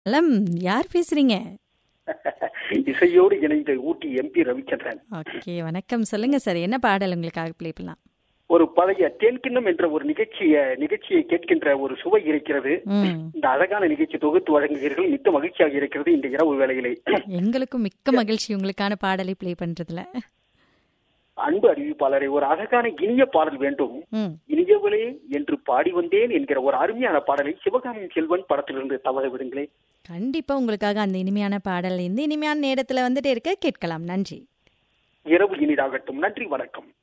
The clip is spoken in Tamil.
நலம் யார் பேசுறீங்க இசையோடு இணைந்த ஊட்டி எம்பி ரவிச்சந்திரன் ஓகே வணக்கம் சொல்லுங்க சார் என்ன பாடல் உங்களுக்காக ப்ளே பண்ணலாம் ஒரு பழைய தேன்கிண்ணம் என்ற ஒரு நிகழ்ச்சிய நிகழ்ச்சியை கேட்கின்ற ஒரு சுவை இருக்கிறது ம் இந்த அழகான நிகழ்ச்சி தொகுத்து வழங்குகிறீர்கள் மிக்க மகிழ்ச்சியாக இருக்கிறது இந்த இரவு வேளையிலே எங்களுக்கும் மிக்க மகிழ்ச்சி உங்களுக்கான பாடலை ப்ளே பண்றதுல அன்பு அறிவிப்பாளரை ஒரு அழகான இனிய பாடல் வேண்டும் ம் இனியவளே என்று பாடி வந்தேன் என்கிற ஒரு அருமையான பாடலை சிவகாமி செல்வன் படத்திலிருந்து தவற விடுங்களே கண்டிப்பா உங்களுக்காக அந்த இனிமையான பாடல் இந்த இனிமையான நேரத்துல வந்துட்டே இருக்க கேட்கலாம் நன்றி இரவு இனிதாகட்டும் நன்றி வணக்கம்